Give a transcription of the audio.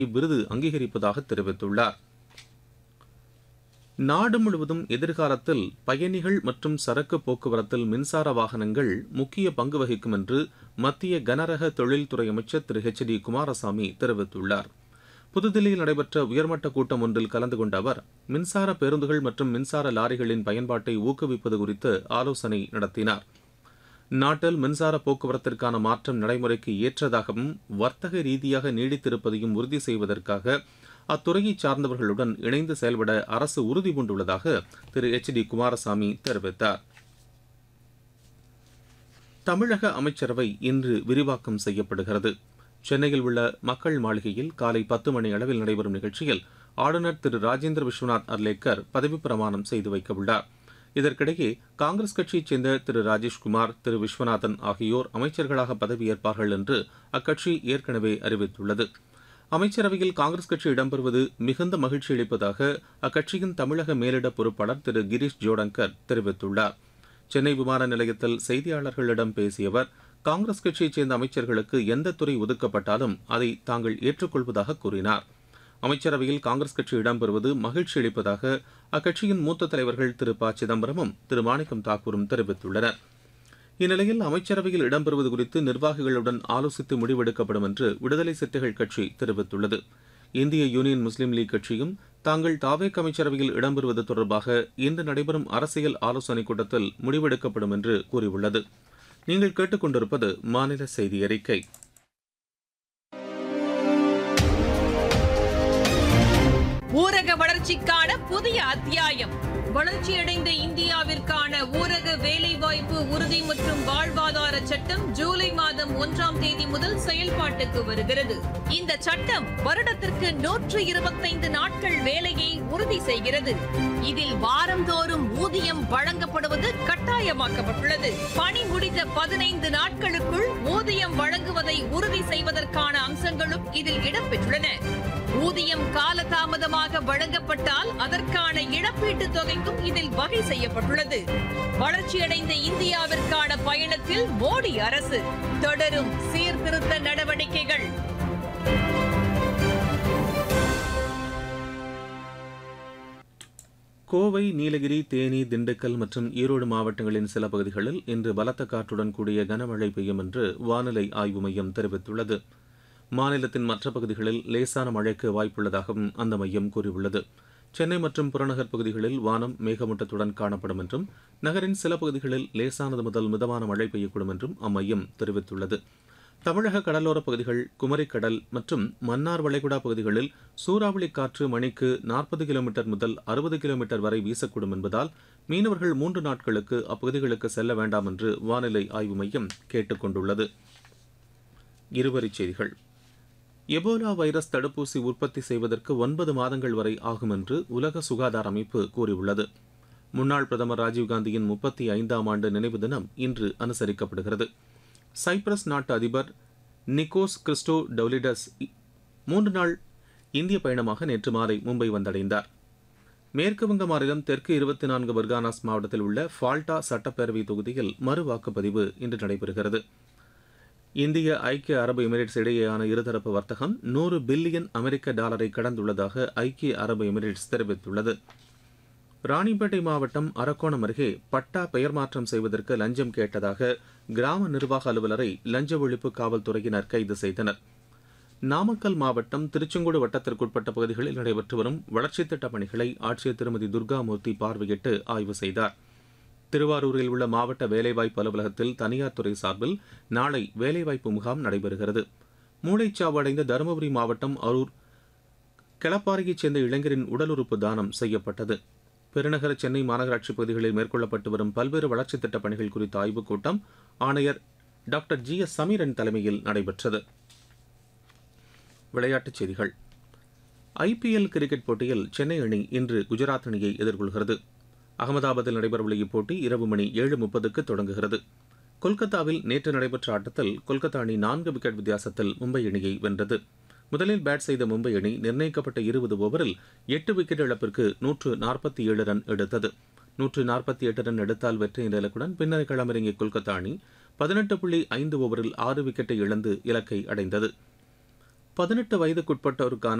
இவ்விருது அங்கீகரிப்பதாக தெரிவித்துள்ளார் நாடு முழுவதும் எதிர்காலத்தில் பயணிகள் மற்றும் சரக்கு போக்குவரத்தில் மின்சார வாகனங்கள் முக்கிய பங்கு வகிக்கும் என்று மத்திய கனரக தொழில்துறை அமைச்சர் திரு ஹெச் டி குமாரசாமி தெரிவித்துள்ளார் புதுதில்லியில் நடைபெற்ற உயர்மட்ட கூட்டம் ஒன்றில் கலந்து கொண்ட அவர் மின்சார பேருந்துகள் மற்றும் மின்சார லாரிகளின் பயன்பாட்டை ஊக்குவிப்பது குறித்து ஆலோசனை நடத்தினார் நாட்டில் மின்சார போக்குவரத்திற்கான மாற்றம் நடைமுறைக்கு ஏற்றதாகவும் வர்த்தக ரீதியாக நீடித்திருப்பதையும் உறுதி செய்வதற்காக அத்துறையைச் சார்ந்தவர்களுடன் இணைந்து செயல்பட அரசு உறுதி பூண்டுள்ளதாக திரு எச் டி குமாரசாமி தெரிவித்தார் தமிழக அமைச்சரவை இன்று விரிவாக்கம் செய்யப்படுகிறது சென்னையில் உள்ள மக்கள் மாளிகையில் காலை பத்து மணி அளவில் நடைபெறும் நிகழ்ச்சியில் ஆளுநர் திரு ராஜேந்திர விஸ்வநாத் அர்லேக்கர் பதவிப் பிரமாணம் செய்து வைக்க உள்ளார் இதற்கிடையே காங்கிரஸ் கட்சியைச் சேர்ந்த திரு ராஜேஷ்குமார் திரு விஸ்வநாதன் ஆகியோர் அமைச்சர்களாக பதவியேற்பார்கள் என்று அக்கட்சி ஏற்கனவே அறிவித்துள்ளது அமைச்சரவையில் காங்கிரஸ் கட்சி இடம்பெறுவது மிகுந்த மகிழ்ச்சி அளிப்பதாக அக்கட்சியின் தமிழக மேலிட பொறுப்பாளர் திரு கிரீஷ் ஜோடங்கர் தெரிவித்துள்ளார் சென்னை விமான நிலையத்தில் செய்தியாளர்களிடம் பேசிய அவர் காங்கிரஸ் கட்சியைச் சேர்ந்த அமைச்சர்களுக்கு எந்த துறை ஒதுக்கப்பட்டாலும் அதை தாங்கள் ஏற்றுக்கொள்வதாக கூறினார் அமைச்சரவையில் காங்கிரஸ் கட்சி இடம்பெறுவது மகிழ்ச்சி அளிப்பதாக அக்கட்சியின் மூத்த தலைவர்கள் திரு ப சிதம்பரமும் திரு மாணிக்கம் தாக்கூரும் தெரிவித்துள்ளனர் இந்நிலையில் அமைச்சரவையில் இடம்பெறுவது குறித்து நிர்வாகிகளுடன் ஆலோசித்து முடிவெடுக்கப்படும் என்று விடுதலை சிறுத்தைகள் கட்சி தெரிவித்துள்ளது இந்திய யூனியன் முஸ்லீம் லீக் கட்சியும் தாங்கள் தாவேக் அமைச்சரவையில் இடம்பெறுவது தொடர்பாக இன்று நடைபெறும் அரசியல் ஆலோசனைக் கூட்டத்தில் முடிவெடுக்கப்படும் என்று கூறியுள்ளது நீங்கள் கேட்டுக்கொண்டிருப்பது மாநில செய்தி அறிக்கை ஊரக வளர்ச்சிக்கான புதிய அத்தியாயம் வளர்ச்சியடைந்த இந்தியாவிற்கான ஊரக வேலைவாய்ப்பு உறுதி மற்றும் வாழ்வாதார சட்டம் ஜூலை மாதம் ஒன்றாம் தேதி முதல் செயல்பாட்டுக்கு வருகிறது இந்த சட்டம் வருடத்திற்கு நூற்று இருபத்தைந்து நாட்கள் வேலையை உறுதி செய்கிறது இதில் வாரந்தோறும் ஊதியம் வழங்கப்படுவது கட்டாயமாக்கப்பட்டுள்ளது பணி முடிந்த பதினைந்து நாட்களுக்குள் ஊதியம் வழங்குவதை உறுதி செய்வதற்கான அம்சங்களும் இதில் இடம்பெற்றுள்ளன ஊதியம் காலதாமதமாக வழங்கப்பட்டால் அதற்கான இழப்பீட்டுத் தொகைக்கும் இதில் வகை செய்யப்பட்டுள்ளது வளர்ச்சியடைந்த இந்தியாவிற்கான பயணத்தில் மோடி அரசு தொடரும் சீர்திருத்த நடவடிக்கைகள் கோவை நீலகிரி தேனி திண்டுக்கல் மற்றும் ஈரோடு மாவட்டங்களின் சில பகுதிகளில் இன்று பலத்த காற்றுடன் கூடிய கனமழை பெய்யும் என்று வானிலை ஆய்வு மையம் தெரிவித்துள்ளது மாநிலத்தின் மற்ற பகுதிகளில் லேசான மழைக்கு வாய்ப்புள்ளதாகவும் அந்த மையம் கூறியுள்ளது சென்னை மற்றும் புறநகர் பகுதிகளில் வானம் மேகமூட்டத்துடன் காணப்படும் என்றும் நகரின் சில பகுதிகளில் லேசானது முதல் மிதமான மழை பெய்யக்கூடும் என்றும் அம்மையம் தெரிவித்துள்ளது தமிழக கடலோரப் பகுதிகள் குமரிக்கடல் மற்றும் மன்னார் வளைகுடா பகுதிகளில் சூறாவளி காற்று மணிக்கு நாற்பது கிலோமீட்டர் முதல் அறுபது கிலோமீட்டர் வரை வீசக்கூடும் என்பதால் மீனவர்கள் மூன்று நாட்களுக்கு அப்பகுதிகளுக்கு செல்ல வேண்டாம் என்று வானிலை ஆய்வு மையம் கேட்டுக் கொண்டுள்ளது இருவரிச் செய்திகள் எபோலா வைரஸ் தடுப்பூசி உற்பத்தி செய்வதற்கு ஒன்பது மாதங்கள் வரை ஆகும் என்று உலக சுகாதார அமைப்பு கூறியுள்ளது முன்னாள் பிரதமர் ராஜீவ்காந்தியின் முப்பத்தி ஐந்தாம் ஆண்டு நினைவு தினம் இன்று அனுசரிக்கப்படுகிறது சைப்ரஸ் நாட்டு அதிபர் நிக்கோஸ் கிறிஸ்டோ டவுலிடஸ் மூன்று நாள் இந்திய பயணமாக நேற்று மாலை மும்பை வந்தடைந்தார் மேற்குவங்க மாநிலம் தெற்கு இருபத்தி நான்கு பர்கானாஸ் மாவட்டத்தில் உள்ள ஃபால்டா சட்டப்பேரவை தொகுதியில் மறு வாக்குப்பதிவு இன்று நடைபெறுகிறது இந்திய ஐக்கிய அரபு எமிரேட்ஸ் இடையேயான இருதரப்பு வர்த்தகம் நூறு பில்லியன் அமெரிக்க டாலரை கடந்துள்ளதாக ஐக்கிய அரபு எமிரேட்ஸ் தெரிவித்துள்ளது ராணிப்பேட்டை மாவட்டம் அரக்கோணம் அருகே பட்டா பெயர் மாற்றம் செய்வதற்கு லஞ்சம் கேட்டதாக கிராம நிர்வாக அலுவலரை லஞ்ச ஒழிப்பு காவல்துறையினர் கைது செய்தனர் நாமக்கல் மாவட்டம் திருச்செங்கோடு வட்டத்திற்குட்பட்ட பகுதிகளில் நடைபெற்று வரும் வளர்ச்சித் திட்டப் பணிகளை ஆட்சியர் திருமதி துர்காமூர்த்தி பார்வையிட்டு ஆய்வு செய்தார் திருவாரூரில் உள்ள மாவட்ட வேலைவாய்ப்பு அலுவலகத்தில் தனியார் துறை சார்பில் நாளை வேலைவாய்ப்பு முகாம் நடைபெறுகிறது மூளைச்சாவு அடைந்த தருமபுரி மாவட்டம் அரூர் கிளப்பாறையைச் சேர்ந்த இளைஞரின் உடல் உறுப்பு தானம் செய்யப்பட்டது பெருநகர சென்னை மாநகராட்சி பகுதிகளில் மேற்கொள்ளப்பட்டு வரும் பல்வேறு வளர்ச்சித் திட்டப் பணிகள் குறித்த ஆய்வுக் கூட்டம் ஆணையர் டாக்டர் ஜி எஸ் சமீரன் தலைமையில் நடைபெற்றது விளையாட்டுச் செய்திகள் ஐபிஎல் கிரிக்கெட் போட்டியில் சென்னை அணி இன்று குஜராத் அணியை எதிர்கொள்கிறது அகமதாபாத்தில் நடைபெறவுள்ள இப்போட்டி இரவு மணி ஏழு முப்பதுக்கு தொடங்குகிறது கொல்கத்தாவில் நேற்று நடைபெற்ற ஆட்டத்தில் கொல்கத்தா அணி நான்கு விக்கெட் வித்தியாசத்தில் மும்பை அணியை வென்றது முதலில் பேட் செய்த மும்பை அணி நிர்ணயிக்கப்பட்ட இருபது ஓவரில் எட்டு விக்கெட் இழப்பிற்கு நூற்று நாற்பத்தி ஏழு ரன் எடுத்தது நூற்று நாற்பத்தி எட்டு ரன் எடுத்தால் வெற்றி என்ற இலக்குடன் பின்னர் களமிறங்கிய கொல்கத்தா அணி பதினெட்டு புள்ளி ஐந்து ஓவரில் ஆறு விக்கெட்டை இழந்து இலக்கை அடைந்தது பதினெட்டு வயதுக்குட்பட்டோருக்கான